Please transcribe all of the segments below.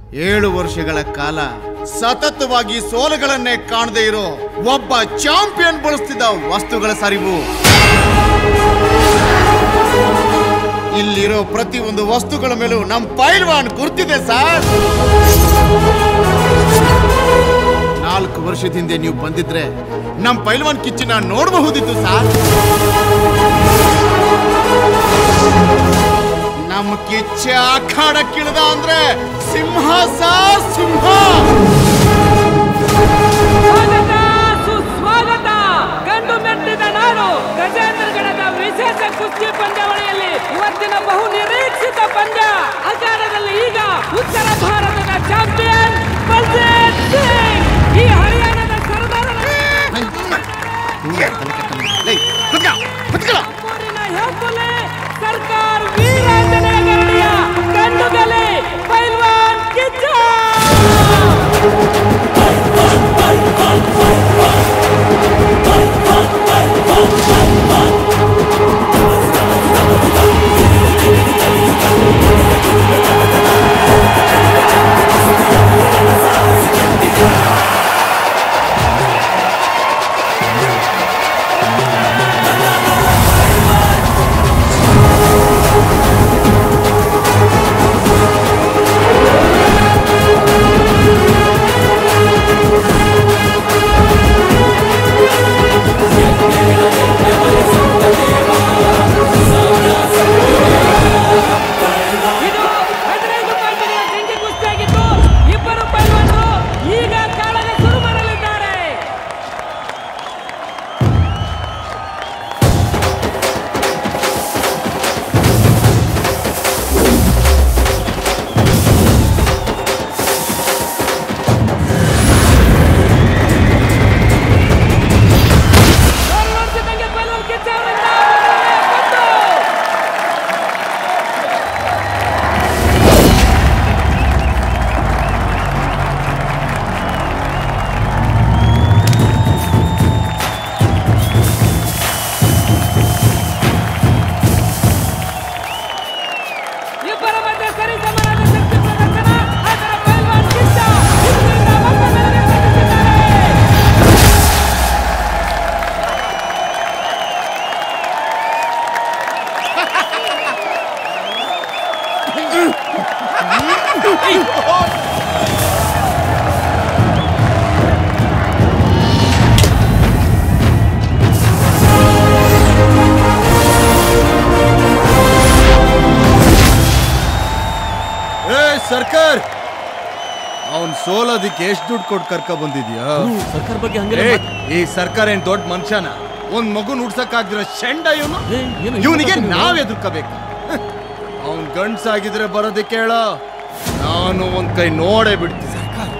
ಏಳು ವರ್ಷಗಳ ಕಾಲ ಸತತವಾಗಿ ಸೋಲುಗಳನ್ನೇ ಕಾಣದೇ ಇರೋ ಒಬ್ಬ ಚಾಂಪಿಯನ್ ಬಳಸ್ತಿದ್ದ ವಸ್ತುಗಳ ಸರಿವು ಇಲ್ಲಿರೋ ಪ್ರತಿ ಒಂದು ವಸ್ತುಗಳ ಮೇಲೂ ನಮ್ ಪೈಲ್ವಾನ್ ಗುರ್ತಿದೆ ಸರ್ ನಾಲ್ಕು ವರ್ಷದ ಹಿಂದೆ ನೀವು ಬಂದಿದ್ರೆ ನಮ್ ಪೈಲ್ವಾನ್ ಕಿಚ್ಚನ ನೋಡಬಹುದಿತ್ತು ಸರ್ ನಮ್ಮ ಕಿಚ್ಚ ಅಖಾಡಕ್ಕಿಳಿದ ಅಂದ್ರೆ ಸಿಂಹ ಸಾರ್ ಸಿಂಹ ಸ್ವಾಗತ ಸುಸ್ವಾಗತ ಕಂಡು ಮೆಟ್ಟಿದ ನಾನು ಗಜೇಂದ್ರಗಣದ ವಿಶೇಷ ಕುಸ್ತಿ ಪಂದ್ಯಾವಳಿಯಲ್ಲಿ ಇವತ್ತಿನ ಬಹು ನಿರೀಕ್ಷಿತ ಪಂದ್ಯ ಅಖಾಡದಲ್ಲಿ ಈಗ ಉತ್ತರ ಭಾರತದ ಚಾಂಪಿಯನ್ ಬಲ್ದೇವ್ ಸಿಂಗ್ ಈ ಹರಿಯಾಣದ ಸರ್ದಾರನ ಊರಿನ ಹೆಬ್ಬುಲಿ ಸರ್ಕಾರ್ ವೀರಾಂಜನೇಯ ಗರಡಿಯ ಕಣ್ಣುಗಲೆ ಪೈಲ್ವಾನ್ ಕಿಚ್ಚ ಇದು ಹದಿನೈದು ಪಾಯಿಂಟ್ಗಳ ಜಂಟಿ ಕುಸ್ತಿಯಾಗಿದ್ದು ಇಬ್ಬರು ಪೈಲ್ವಾನರು ಈಗ ಕಾಳಗ ಶುರು ಮಾಡಲಿದ್ದಾರೆ ನೋಡ್ತಿದ್ದಂಗೆ ಪೈಲ್ವಾನ್ ಕಿಚ್ಚ ಅವರಿಂದ ಒಂದು. ಇಬ್ಬರ ಮಧ್ಯೆ ಸರಿ ಸಮಾನದ ಶಕ್ತಿ ಪ್ರದರ್ಶನ ಅದರ ಪೈಲ್ವಾನ್ ಕಿಚ್ಚ ಇದರಿಂದ ಮತ್ತೊಂದು ಸಾಧಿಸಿದ್ದಾರೆ ಏ ಸರ್ಕಾರ್ ಅವನ್ ಸೋಲೋದಿಕ್ಕೆ ಎಷ್ಟು ದುಡ್ಡು ಕೊಟ್ಟು ಕರ್ಕ ಬಂದಿದ್ಯಾ ಸರ್ಕಾರ ಬಗ್ಗೆ ಹಂಗೆ ಏ, ಈ ಸರ್ಕಾರ ಏನ್ ದೊಡ್ಡ ಮನುಷ್ಯನ ಒಂದ್ ಮಗು ನುಡ್ಸಕ್ಕಾಗ್ದಿರೋ ಶೆಂಡ ಇವನು ಇವನಿಗೆ ನಾವ್ ಎದುರ್ಕೋಬೇಕು ಅವನ್ ಗಂಡ್ಸಾಗಿದ್ರೆ ಬರೋದಕ್ಕೆ ಹೇಳ ನಾನು ಒಂದ್ ಕೈ ನೋಡೇ ಬಿಡ್ತೀನಿ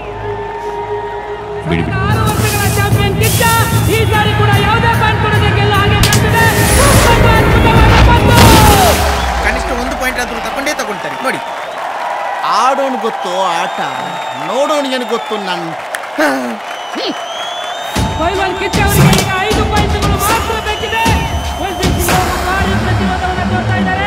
ಕಳೆದ ಆರು ವರ್ಷಗಳ ಚಾಂಪಿಯನ್ ಕಿಚ್ಚ ಈ ಸಾರಿ ಕೂಡ ಯಾವುದೇ ಪಾಯಿಂಟ್ ಕೊಡದೆ ಗೆಲ್ಲ ಹಾಗೆ ಕಾಣ್ತಿದೆ ಒಂದು ಅದ್ಭುತವಾದ ಪಂದ್ಯ. ಕನಿಷ್ಠ ಒಂದು ಪಾಯಿಂಟ್ ಆದ್ರೂ ತಗೊಂಡೇ ತಗೊಳ್ತಾರೆ ನೋಡಿ ಆಡೋನ್ ಗೊತ್ತು ಆಟ ನೋಡೋನಿಗೇನು ಗೊತ್ತು ನನ್ ಪೈಲ್ವಾನ್ ಕಿಚ್ಚ ಅವರಿಗೆ ಈಗ ಐದು ಪಾಯಿಂಟ್ಗಳು ಮಾತ್ರ ಬೇಕಿದೆ ಒಂದು ಭಾರಿ ಪ್ರತಿರೋಧವನ್ನು ತೋರ್ತಾ ಇದ್ದಾರೆ